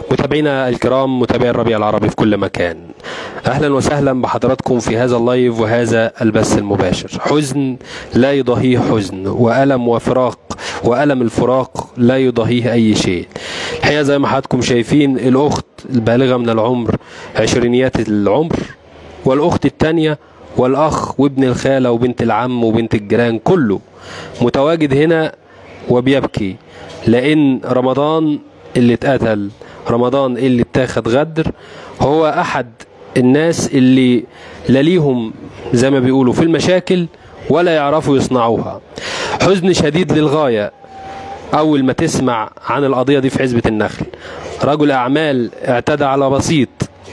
متابعينا الكرام متابعي الربيع العربي في كل مكان اهلا وسهلا بحضراتكم في هذا اللايف وهذا البث المباشر حزن لا يضاهيه حزن والم وفراق والم الفراق لا يضاهيه اي شيء الحقيقه زي ما حضراتكم شايفين الاخت البالغه من العمر عشرينيات العمر والاخت الثانيه والاخ وابن الخاله وبنت العم وبنت الجيران كله متواجد هنا وبيبكي لان رمضان اللي اتقتل رمضان اللي اتاخد غدر هو احد الناس اللي لا ليهم زي ما بيقولوا في المشاكل ولا يعرفوا يصنعوها حزن شديد للغايه اول ما تسمع عن القضيه دي في عزبه النخل رجل اعمال اعتدى على بسيط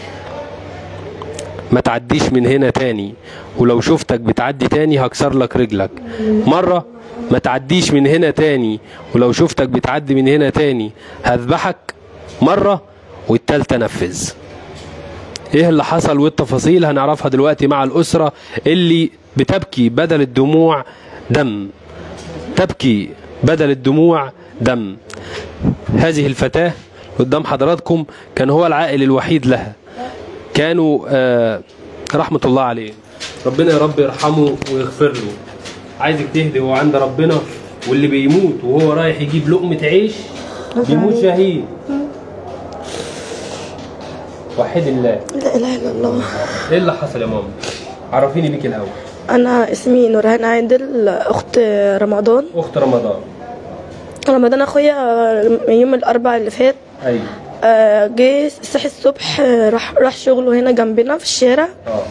ما تعديش من هنا تاني ولو شفتك بتعدي تاني هكسر لك رجلك مرة ما تعديش من هنا تاني ولو شفتك بتعدي من هنا تاني هذبحك مرة والتالتة نفذ ايه اللي حصل والتفاصيل هنعرفها دلوقتي مع الأسرة اللي بتبكي بدل الدموع دم تبكي بدل الدموع دم هذه الفتاة قدام حضراتكم كان هو العائل الوحيد لها كانوا آه رحمة الله عليه ربنا يا رب يرحمه ويغفر له عايزك تهدي هو عند ربنا واللي بيموت وهو رايح يجيب لقمة عيش بيموت شهيد وحد الله لا اله الا الله ايه اللي حصل يا ماما عرفيني بيك الاول انا اسمي نورهان عادل اخت رمضان اخت رمضان رمضان اخويا يوم الاربع اللي فات ايوه آه، جه صحي الصبح آه، راح راح شغله هنا جنبنا في الشارع اه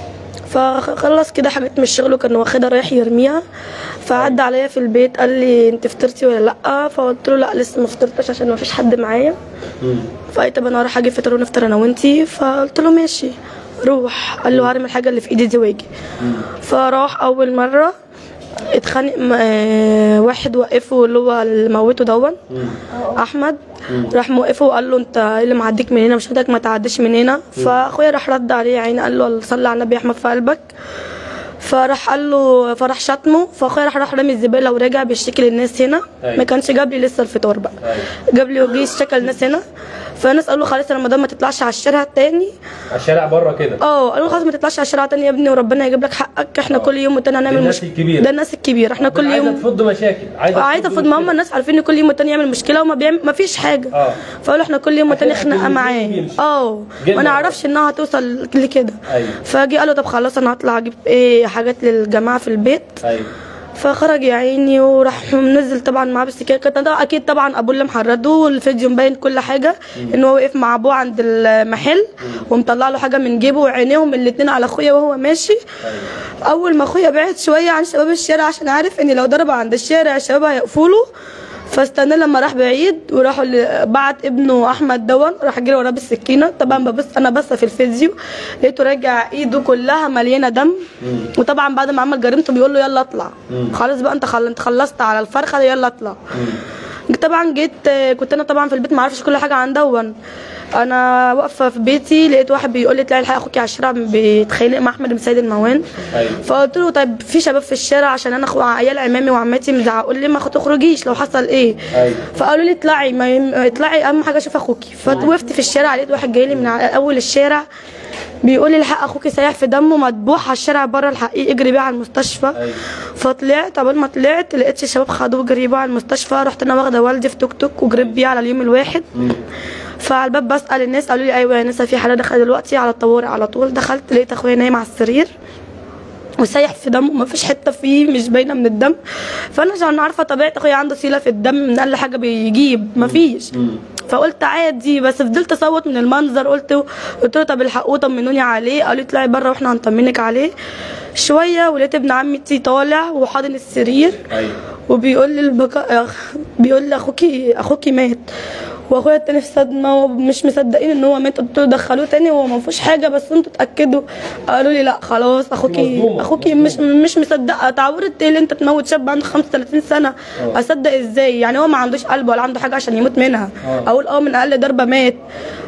فخلص كده حاجات من الشغل وكان واخدها رايح يرميها فعدى عليا في البيت قال لي انت فطرتي ولا لا فقلت له لا لسه ما فطرتش عشان ما فيش حد معايا مم. فقلت طب انا هروح اجيب فطار ونفطر انا وانتي فقلت له ماشي روح قال له هرمي الحاجه اللي في ايدي دي واجي فراح اول مره اتخانق م- آه، واحد وقفه اللي هو اللي موته دون احمد راح موقفه وقال له انت ايه اللي معديك من هنا مش هدك ما تعديش من هنا فاخويا راح رد عليه يا عيني قال له صلي على النبي يا احمد في قلبك فراح قال له فراح شتمه فاخويا راح راح رمي الزباله ورجع بيشتكي للناس هنا أيوة. ما كانش جاب لي لسه الفطار بقى أيوة. جاب لي وجي اشتكى الناس هنا فالناس قالوا خلاص رمضان ما تطلعش على الشارع تاني على الشارع بره كده اه قالوا خلاص ما تطلعش على الشارع تاني يا ابني وربنا هيجيب لك حقك احنا كل يوم والتاني هنعمل الناس مشكله الكبيرة. ده الناس الكبيره احنا كل عايزه يوم تفض مشاكل عايزه عايزه تفض افضل ما هم مشكلة. الناس عارفين ان كل يوم والتاني يعمل مشكله وما بيعمل ما فيش حاجه اه. فقالوا احنا كل يوم والتاني عشان خناقه الجيل معاه يمشي. اه جيل ما مرة. نعرفش انها هتوصل لكده ايوه. فجي قالوا طب خلاص انا هطلع اجيب ايه حاجات للجماعه في البيت ايوه فخرج يا عيني وراح منزل طبعا معاه بالسكينه كانت طبعا- اكيد طبعا ابوه اللي محرده والفيديو مبين كل حاجه ان هو وقف مع ابوه عند المحل ومطلع له حاجه من جيبه وعينيهم الاتنين على اخويا وهو ماشي اول ما اخويا بعد شويه عن شباب الشارع عشان عارف ان لو ضرب عند الشارع الشباب هيقفوا له فاستنى لما راح بعيد وراحوا ل- بعت ابنه احمد دون راح جري وراه بالسكينه طبعا ببص انا بص في الفيديو لقيته راجع ايده كلها مليانه دم وطبعا بعد ما عمل جريمته بيقول له يلا اطلع خلاص بقى انت خل... انت خلصت على الفرخه يلا اطلع طبعا جيت آه، كنت انا طبعا في البيت ما اعرفش كل حاجه عن دون انا واقفه في بيتي لقيت واحد بيقول لي تلاقي الحق اخوكي على الشارع بيتخانق مع احمد بن سيد الموان ايوه فقلت له طيب في شباب في الشارع عشان انا اخو عيال عمامي وعماتي مزعقوا لي ما تخرجيش لو حصل ايه ايوه فقالوا لي اطلعي ما يم... اطلعي اهم حاجه اشوف اخوكي فوقفت في الشارع لقيت واحد جاي لي من على اول الشارع بيقول لي الحق اخوكي سايح في دمه مدبوح على الشارع بره الحقيقي اجري بيه على المستشفى ايوه فطلعت قبل ما طلعت لقيت الشباب خدوه جري بيه على المستشفى رحت انا واخده والدي في توك توك وجريت بيه على اليوم الواحد فعلى الباب بسال الناس قالوا لي ايوه يا نسا في حاله دخل دلوقتي على الطوارئ على طول دخلت لقيت اخويا نايم على السرير وسايح في دمه مفيش حته فيه مش باينه من الدم فانا عشان عارفه طبيعه اخويا عنده سيله في الدم من اقل حاجه بيجيب مفيش فقلت عادي بس فضلت اصوت من المنظر قلت قلت له طب الحقوه طمنوني عليه قالوا لي اطلعي بره واحنا هنطمنك عليه شويه ولقيت ابن عمتي طالع وحاضن السرير ايوه وبيقول لي البكا... بيقول لي اخوكي اخوكي مات واخويا التاني في صدمه ومش مصدقين ان هو مات قلت له دخلوه تاني وهو ما فيهوش حاجه بس انتوا اتاكدوا قالوا لي لا خلاص اخوكي مصدومة. اخوكي مش مش مصدقه تعورة ايه اللي انت تموت شاب عنده 35 سنه اصدق ازاي يعني هو ما عندوش قلب ولا عنده حاجه عشان يموت منها آه. اقول اه من اقل ضربه مات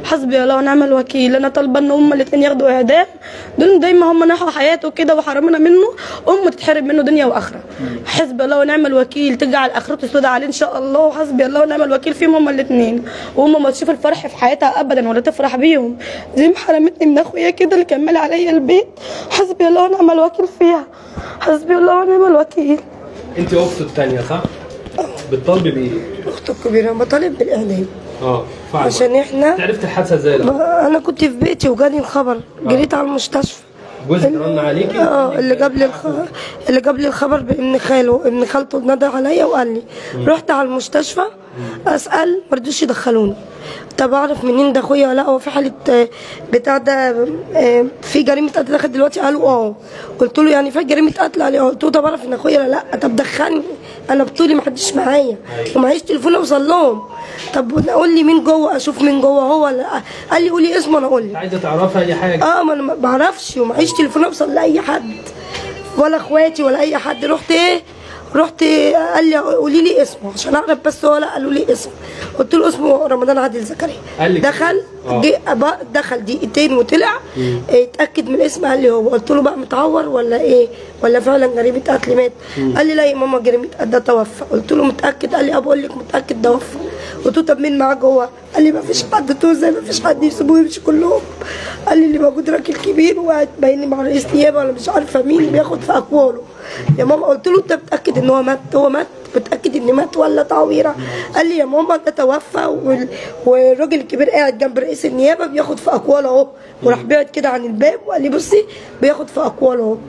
حسبي الله ونعم الوكيل انا طالبه ان هم الاثنين ياخدوا اعدام دول دايما هم نحوا حياته كده وحرمنا منه امه تتحرم منه دنيا واخره حسبي الله ونعم الوكيل تجعل اخرته سوداء عليه ان شاء الله وحسبي الله ونعم الوكيل فيهم هم الاثنين وهم ما تشوف الفرح في حياتها ابدا ولا تفرح بيهم زي ما حرمتني من اخويا كده اللي كمل عليا البيت حسبي الله ونعم الوكيل فيها حسبي الله ونعم الوكيل انت اخته الثانيه صح؟ بتطالبي بايه؟ اخته الكبيره بطالب بالاعدام اه فعلا عشان احنا عرفت الحادثه ازاي الأول؟ انا كنت في بيتي وجاني الخبر جريت على المستشفى جوزك رن عليكي اه اللي جاب لي الخ... اللي جاب لي الخبر بابن خاله ابن خالته نادى عليا وقال لي رحت على المستشفى اسال ما رضوش يدخلوني طب اعرف منين ده اخويا ولا لا هو في حاله آه، بتاع ده آه، في جريمه قتل دخل دلوقتي قالوا اه قلت له يعني في جريمه قتل قال لي اه قلت له طب اعرف ان اخويا ولا لا طب دخلني انا بطولي ما حدش معايا ومعيش تليفون اوصل لهم طب قول لي مين جوه اشوف مين جوه هو ولا لا. قال لي قولي اسمه انا اقول لك عايزه تعرفي اي حاجه اه ما انا ما بعرفش ومعيش تليفون اوصل لاي حد ولا اخواتي ولا اي حد رحت ايه رحت قال لي قولي لي اسمه عشان اعرف بس هو لا قالوا لي اسمه قلت له اسمه رمضان عادل زكريا قال لك دخل آه. جه أبا- دخل دقيقتين وطلع إيه، اتاكد من الاسم قال لي هو قلت له بقى متعور ولا ايه ولا فعلا جريمه قتل مات قال لي لا يا ماما جريمه قتل ده توفى قلت له متاكد قال لي اه بقول لك متاكد ده وفى قلت له طب مين معاه جوه قال لي ما فيش حد قلت له ازاي ما فيش حد يسيبوه يمشي كلهم قال لي اللي موجود راجل كبير وقاعد باين لي مع رئيس نيابه ولا مش عارفه مين اللي بياخد في اقواله يا ماما قلت له انت متاكد ان هو مات هو مات متاكد ان مات ولا تعويره قال لي يا ماما ده توفى وال- والراجل الكبير قاعد جنب رئيس النيابه بياخد في اقواله اهو وراح بعد كده عن الباب وقال لي بصي بياخد في اقواله اهو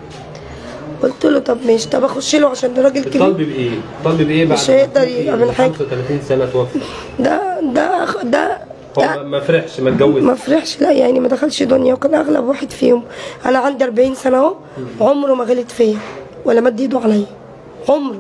قلت له طب ماشي طب اخش له عشان ده راجل كبير بتطالبي بايه؟ بتطالبي بايه بعد مش ما هيقدر تشوفي يعمل حاجة. 35 سنه توفى ده ده أخ- ده هو ده ما- ما فرحش ما اتجوز ما فرحش لا يعني ما دخلش دنيا وكان اغلب واحد فيهم انا عندي 40 سنه اهو عمره ما غلط فيا ولا مد ايده عليا عمره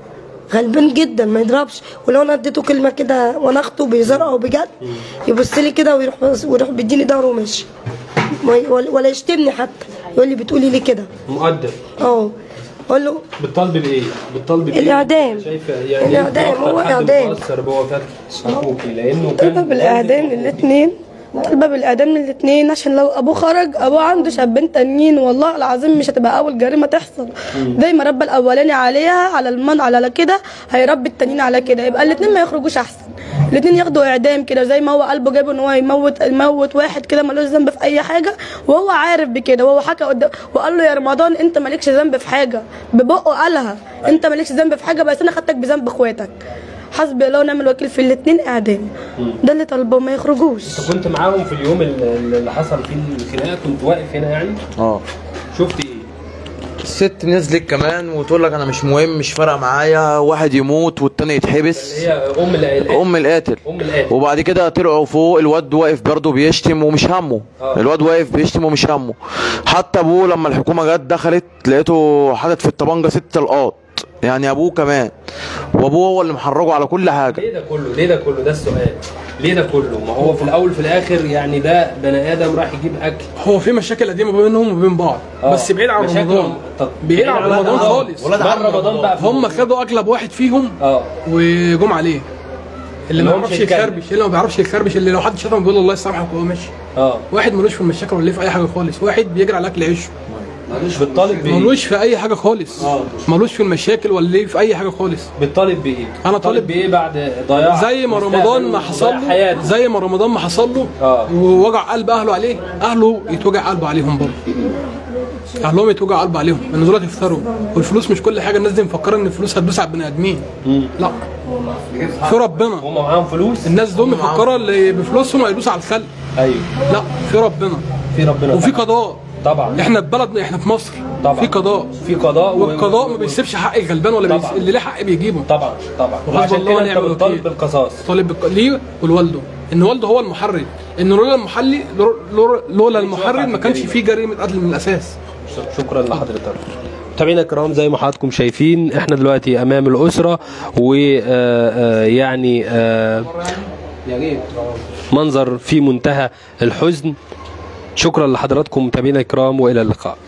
غلبان جدا ما يضربش ولو انا اديته كلمه كده وانا اخته بهزار او بجد يبص لي كده ويروح ويروح بيديني ظهره وماشي ما ي- ولا ولا يشتمني حتى يقول لي بتقولي ليه كده مقدر اه اقول له بتطالبي بايه؟ بتطالبي بايه؟ الإعدام. شايفه يعني الإعدام، أنت أكتر هو حد إعدام. متأثر بوفاه اخوكي لانه طالبة كان بالإعدام الاثنين طالبة بالإعدام الاثنين عشان لو أبوه خرج أبوه عنده شابين تانيين والله العظيم مش هتبقى أول جريمة تحصل زي ما ربى الأولاني عليها على المن على كده هيربي التانيين على كده يبقى الاثنين ما يخرجوش أحسن الاثنين ياخدوا إعدام كده زي ما هو قلبه جابه إن هو يموت يموت واحد كده ملوش ذنب في أي حاجة وهو عارف بكده وهو حكى قدام وقال له يا رمضان أنت مالكش ذنب في حاجة ببقه قالها أنت مالكش ذنب في حاجة بس أنا خدتك بذنب إخواتك حسبي الله ونعم الوكيل في الاثنين اعدام ده اللي طالبه ما يخرجوش انت كنت معاهم في اليوم اللي اللي حصل فيه الخناقه كنت واقف هنا يعني اه شفت ايه؟ الست نزلت كمان وتقول لك انا مش مهم مش فارقه معايا واحد يموت والتاني يتحبس هي ام العيال ام القاتل ام القاتل وبعد كده طلعوا فوق الواد واقف برضه بيشتم ومش همه آه. الواد واقف بيشتم ومش همه حتى ابوه لما الحكومه جت دخلت لقيته حاطط في الطبنجه ست طلقات يعني ابوه كمان وابوه هو اللي محرجه على كل حاجه ليه ده كله؟ ليه ده كله؟ ده السؤال ليه ده كله؟ ما هو في الاول في الاخر يعني ده بني ادم راح يجيب اكل هو في مشاكل قديمه بينهم وبين بعض آه. بس بعيد عن مشاكل رمضان طب بعيد عن رمضان خالص بعد رمضان بقى في هم خدوا اغلب واحد فيهم اه وجم عليه اللي اللي ما هو مش بيعرفش هيتكلم. يخربش اللي ما بيعرفش يخربش اللي لو حد شتمه بيقول الله يسامحك وهو ماشي اه واحد ملوش في المشاكل ولا ليه في اي حاجه خالص واحد بيجري على اكل عيشه بتطالب بايه؟ ملوش في اي حاجه خالص آه. ملوش في المشاكل ولا ليه في اي حاجه خالص بتطالب بايه؟ أنا بتطالب طالب- بايه بعد ضياع زي ما مستقبل رمضان ما وضياع حصل له حياته زي ما رمضان ما حصل له آه. ووجع قلب اهله عليه اهله يتوجع قلبه عليهم برضه اهلهم يتوجع قلب عليهم لان دول يفتروا والفلوس مش كل حاجه الناس دي مفكره ان الفلوس هتدوس على البني ادمين لا في ربنا هم معاهم فلوس؟ الناس دول مفكره اللي بفلوسهم هيدوس على الخلق ايوه لا في ربنا في ربنا وفي طبعا. قضاء طبعا احنا في بلد احنا في مصر طبعا. في قضاء في قضاء و- والقضاء ما بيسيبش حق الغلبان ولا بيس... طبعا. اللي ليه حق بيجيبه طبعا طبعا وحسب وعشان الله كده انت ونعم بتطالب الوكيل. بالقصاص طالب بك... ليه ولوالده ان والده هو المحرر ان لولا المحلي لو- لولا المحرر ما كانش فيه جريمه قتل من الاساس شكرا لحضرتك متابعينا الكرام زي ما حضراتكم شايفين احنا دلوقتي امام الاسره ويعني منظر في منتهى الحزن شكرا لحضراتكم متابعينا الكرام والى اللقاء